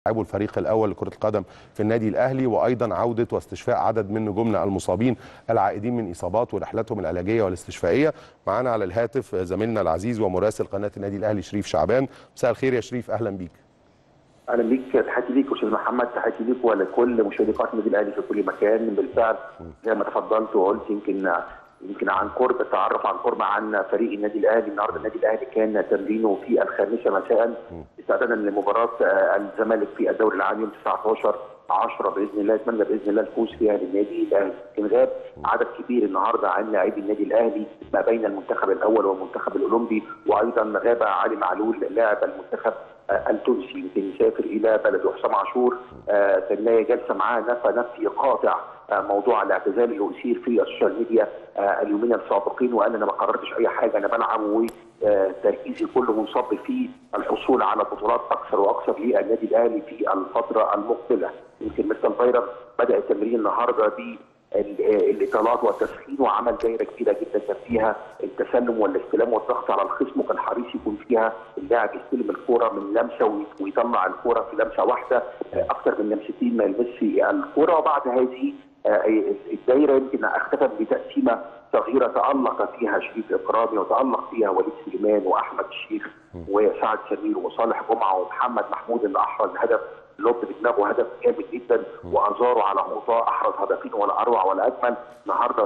لاعبو الفريق الاول لكره القدم في النادي الاهلي وايضا عوده واستشفاء عدد من نجومنا المصابين العائدين من اصابات ورحلتهم العلاجيه والاستشفائيه معانا على الهاتف زميلنا العزيز ومراسل قناه النادي الاهلي شريف شعبان مساء الخير يا شريف اهلا بيك اهلا بيك تحياتي ليك استاذ محمد تحياتي ليك ولكل مشاهدي قناه النادي الاهلي في كل مكان بالفعل زي ما تفضلت وقلت يمكن يمكن عن قرب التعرف عن قرب عن فريق النادي الاهلي النهارده النادي الاهلي كان تمرينه في الخامسه مساء استعدادا لمباراه الزمالك في الدوري العام يوم 19 10 باذن الله اتمنى باذن الله الفوز فيها للنادي الاهلي يمكن غاب عدد كبير النهارده عن لاعبي النادي الاهلي ما بين المنتخب الاول والمنتخب الاولمبي وايضا غاب علي معلول لاعب المنتخب التونسي يمكن يسافر الى بلده حسام عاشور ثنايا جلسه معاه نفى نفي قاطع موضوع الاعتزال اللي اثير في السوشيال ميديا اليومين السابقين وقال انا ما قررتش اي حاجه انا بلعب وتركيزي كله منصب في الحصول على بطولات اكثر واكثر للنادي الاهلي في الفتره المقبله يمكن مستر فايرر بدا التمرين النهارده ب الاطالات والتسخين وعمل دايره كبيره جدا كان فيها التسلم والاستلام والضغط على الخصم وكان حريص يكون فيها اللاعب يستلم الكوره من لمسه ويطلع الكوره في لمسه واحده اكثر من لمستين ما يلمسش الكوره وبعد هذه الدايره يمكن اختفت بتقسيمه صغيره تالق فيها شريف اكرامي وتالق فيها وليد سليمان واحمد الشيخ وسعد سمير وصالح جمعه ومحمد محمود اللي احرز هدف لوب بدماغه هدف جامد جدا وازاره على خطاه احرز هدفين ولا اروع ولا اجمل النهارده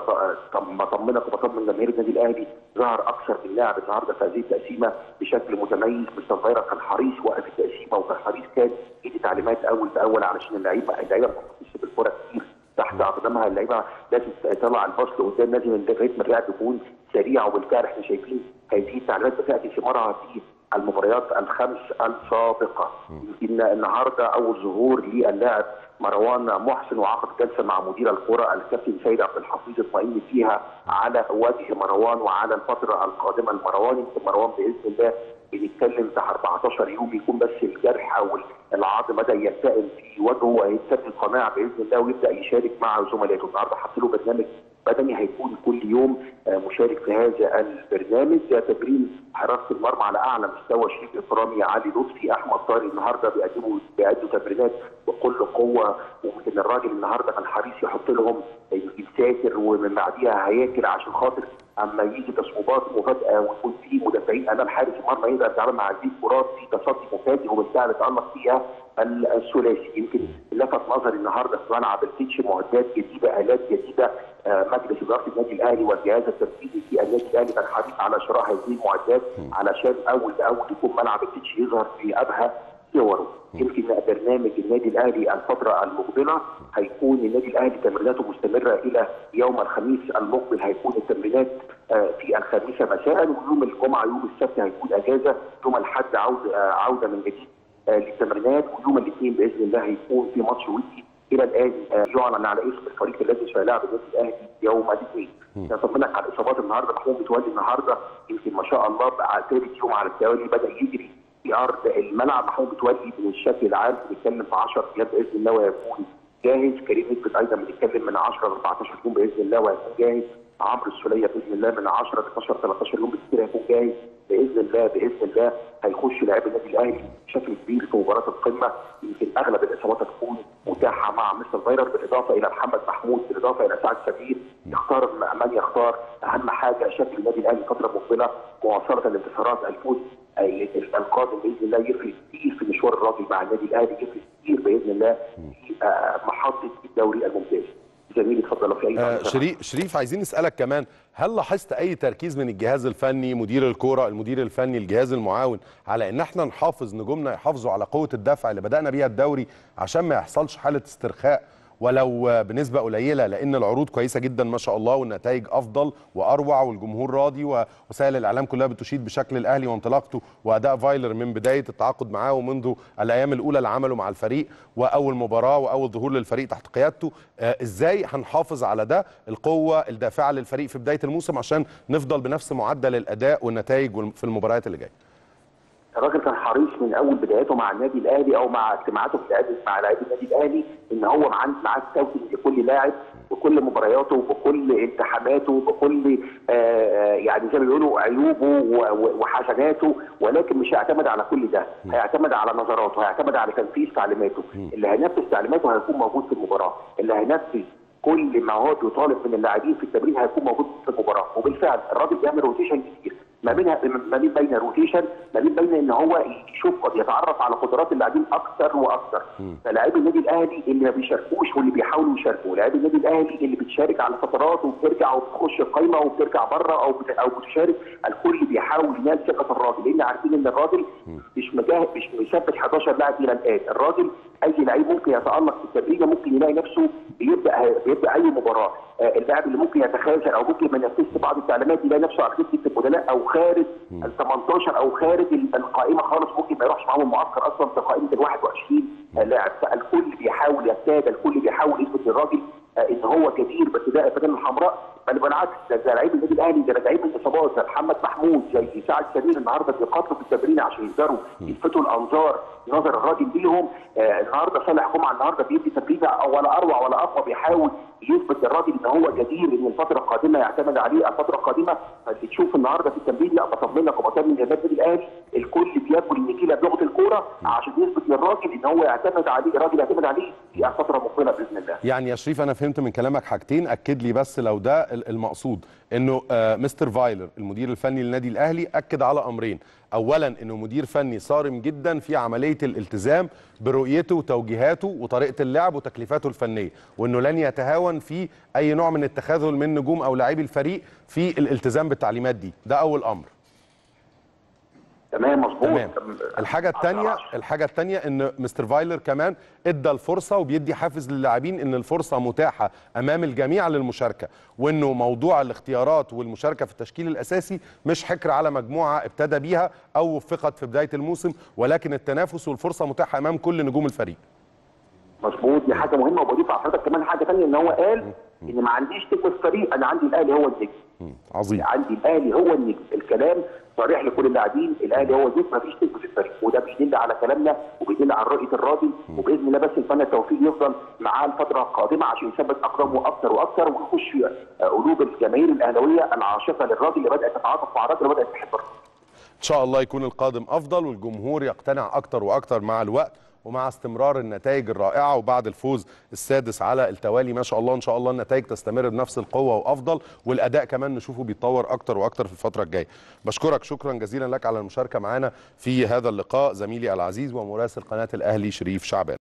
بطمنك وبطمن جماهير النادي الاهلي ظهر اكثر من لاعب النهارده في هذه التقسيمه بشكل متميز مستر فايرا كان حريص وقف التقسيمه وكان حريص كان يدي تعليمات اول باول علشان اللعيبه اللعيبه ما تخش بالكره كتير تحت اقدامها اللعيبه لازم تطلع الباص لقدام لازم الريتم الرياض يكون سريع وبالفعل احنا شايفين هذه التعليمات بتاتي ثمارها في المباريات الخمس السابقه يمكن النهارده اول ظهور للاعب مروان محسن وعقد جلسه مع مدير الكره الكابتن سيد عبد الحفيظ اطمئن فيها على وجه مروان وعلى الفتره القادمه لمروان يمكن مروان باذن الله بنتكلم تحت 14 يوم يكون بس الجرح او العظم بدا يلتئم في وجهه ويتسد القناع باذن الله ويبدا يشارك مع زملائه النهارده حط له برنامج بدني هيكون كل يوم مشارك في هذا البرنامج ده تمرين حراسه المرمى على اعلى مستوى شريف اكرامي علي لطفي احمد طارق النهارده بيقدموا بيأدوا تمرينات بكل قوه ويمكن الراجل النهارده كان حريص يحط لهم يمكن ساتر ومن بعديها هياكل عشان خاطر اما يجي تصويبات مفاجاه ويكون في مدافعين امام حارس المرمى يقدر يتعامل مع هذه الكرات في تصدي مفاجئ وبالفعل تالق فيها الثلاثي يمكن لفت نظري النهارده في ملعب التتش معدات جديده الات جديده مجلس اداره النادي الاهلي والجهاز التنفيذي في النادي الاهلي كان حريص على شراء هذه المعدات علشان اول باول يكون ملعب التتش يظهر في ابهى صوره يمكن برنامج النادي الاهلي الفتره المقبله هيكون النادي الاهلي تمريناته مستمره الى يوم الخميس المقبل هيكون التمرينات في الخامسه مساء ويوم الجمعه يوم السبت هيكون اجازه يوم الاحد عوده عوده من جديد للتمرينات ويوم الاثنين باذن الله هيكون في ماتش ودي الى الان يعلن على اسم الفريق الذي سيلاعب النادي الاهلي يوم الاثنين. نطمنك على اصابات النهارده محمود متولي النهارده يمكن ما شاء الله بقى ثالث يوم على التوالي بدا يجري في ارض الملعب محمود متولي من الشكل العام بنتكلم في 10 ايام باذن الله ويكون جاهز كريم نسبت ايضا بنتكلم من 10 ل 14 يوم باذن الله وهيكون جاهز عمرو السوليه باذن الله من 10 ل 12 13 يوم بالكثير هيكون جاهز باذن الله باذن الله هيخش لاعبي النادي الاهلي بشكل كبير في مباراه القمه يمكن اغلب الاصابات هتكون متاحه مع مستر فايرر بالاضافه الى محمد محمود بالاضافه الى سعد سمير يختار من يختار اهم حاجه شكل النادي الاهلي الفتره المقبله مواصله الانتصارات الفوز القادم باذن الله يفرق كتير في مشوار الراجل مع النادي الاهلي يفرق كتير باذن الله في محطه الدوري الممتاز زميلي اتفضل لو في اي آه شريف شريف عايزين نسالك كمان هل لاحظت اي تركيز من الجهاز الفني مدير الكوره المدير الفني الجهاز المعاون على ان احنا نحافظ نجومنا يحافظوا على قوه الدفع اللي بدانا بيها الدوري عشان ما يحصلش حاله استرخاء ولو بنسبه قليله لان العروض كويسه جدا ما شاء الله والنتائج افضل واروع والجمهور راضي ووسائل الاعلام كلها بتشيد بشكل الاهلي وانطلاقته واداء فايلر من بدايه التعاقد معاه ومنذ الايام الاولى اللي عمله مع الفريق واول مباراه واول ظهور للفريق تحت قيادته آه ازاي هنحافظ على ده القوه الدافعه للفريق في بدايه الموسم عشان نفضل بنفس معدل الاداء والنتائج في المباريات اللي جايه الراجل كان حريص من اول بداياته مع النادي الاهلي او مع اجتماعاته في مع لاعبي النادي الاهلي ان هو معاه معاه سكاوتنج لكل لاعب بكل مبارياته بكل التحاماته بكل آه يعني زي ما بيقولوا عيوبه و- و- وحسناته ولكن مش هيعتمد على كل ده هيعتمد على نظراته هيعتمد على تنفيذ تعليماته اللي هينفذ تعليماته هيكون موجود في المباراه اللي هينفذ كل ما هو بيطالب من اللاعبين في التمرين هيكون موجود في المباراه وبالفعل الراجل بيعمل روتيشن كتير ما بينها ما بين بين روتيشن ما بين بين ان هو يشوف قد يتعرف على قدرات اللاعبين اكثر واكثر فلاعبي النادي الاهلي اللي ما بيشاركوش واللي بيحاولوا يشاركوا لاعبي النادي الاهلي اللي بتشارك على فترات وبترجع وبتخش القايمه وبترجع بره او بت... او بتشارك الكل بيحاول ينال ثقه الراجل لان عارفين ان الراجل مش مجاهد مش مثبت 11 لاعب الى الان الراجل اي لعيب ممكن يتالق في التمرين ممكن يلاقي نفسه بيبدا بيبدا اي مباراه آه، اللاعب اللي ممكن يتخاذل او ممكن ما ينفذش بعض التعليمات يلاقي نفسه على دكه البدلاء او خارج ال 18 او خارج ال- القائمه خالص ممكن ما يروحش معاهم المعسكر اصلا في قائمه ال 21 لاعب فالكل بيحاول يجتهد الكل بيحاول يثبت للراجل آه، ان هو كبير بس ده الفانله الحمراء بل بالعكس ده ده لعيب النادي الاهلي ده لعيب من الاصابات زي محمد محمود زي سعد سمير النهارده بيقاتلوا في التمرين عشان يقدروا يلفتوا الانظار نظر الراجل ليهم آه النهارده صالح جمعه النهارده بيدي تمرينه ولا اروع ولا اقوى بيحاول يثبت للراجل ان هو جدير ان الفتره القادمه يعتمد عليه الفتره القادمه فبتشوف النهارده في التمرين لا بطمنك وبطمن جماهير النادي الاهلي الكل بياكل النجيله بلغه الكوره عشان يثبت للراجل ان هو يعتمد عليه الراجل يعتمد عليه في الفتره المقبله باذن الله يعني يا شريف انا فهمت من كلامك حاجتين اكد لي بس لو ده ال- المقصود انه آه، مستر فايلر المدير الفني للنادي الاهلي اكد على امرين اولا انه مدير فني صارم جدا في عمليه الالتزام برؤيته وتوجيهاته وطريقه اللعب وتكليفاته الفنيه وانه لن يتهاون في اي نوع من التخاذل من نجوم او لاعبي الفريق في الالتزام بالتعليمات دي ده اول امر تمام مظبوط تمام الحاجه الثانيه الحاجه الثانيه ان مستر فايلر كمان ادى الفرصه وبيدي حافز للاعبين ان الفرصه متاحه امام الجميع للمشاركه وانه موضوع الاختيارات والمشاركه في التشكيل الاساسي مش حكر على مجموعه ابتدى بيها او وفقت في بدايه الموسم ولكن التنافس والفرصه متاحه امام كل نجوم الفريق مظبوط دي حاجه مهمه وبضيف على حضرتك كمان حاجه ثانيه ان هو قال ان ما عنديش نجم في الفريق انا عندي الاهلي هو النجم مم، عظيم عندي الاهلي هو النجم الكلام صريح لكل اللاعبين الاهلي هو النجم ما فيش نجم في الفريق وده بيدل على كلامنا وبيدل على رؤيه الراجل وباذن الله بس الفن التوفيق يفضل معاه الفتره القادمه عشان يثبت اقدامه اكثر واكثر ويخش في قلوب الجماهير الاهلاويه العاشقه للراجل اللي بدات تتعاطف مع الراجل وبدات تحب الراجل ان شاء الله يكون القادم افضل والجمهور يقتنع اكتر واكتر مع الوقت ومع استمرار النتائج الرائعه وبعد الفوز السادس على التوالي ما شاء الله ان شاء الله النتائج تستمر بنفس القوه وافضل والاداء كمان نشوفه بيتطور اكتر واكتر في الفتره الجايه بشكرك شكرا جزيلا لك على المشاركه معنا في هذا اللقاء زميلي العزيز ومراسل قناه الاهلي شريف شعبان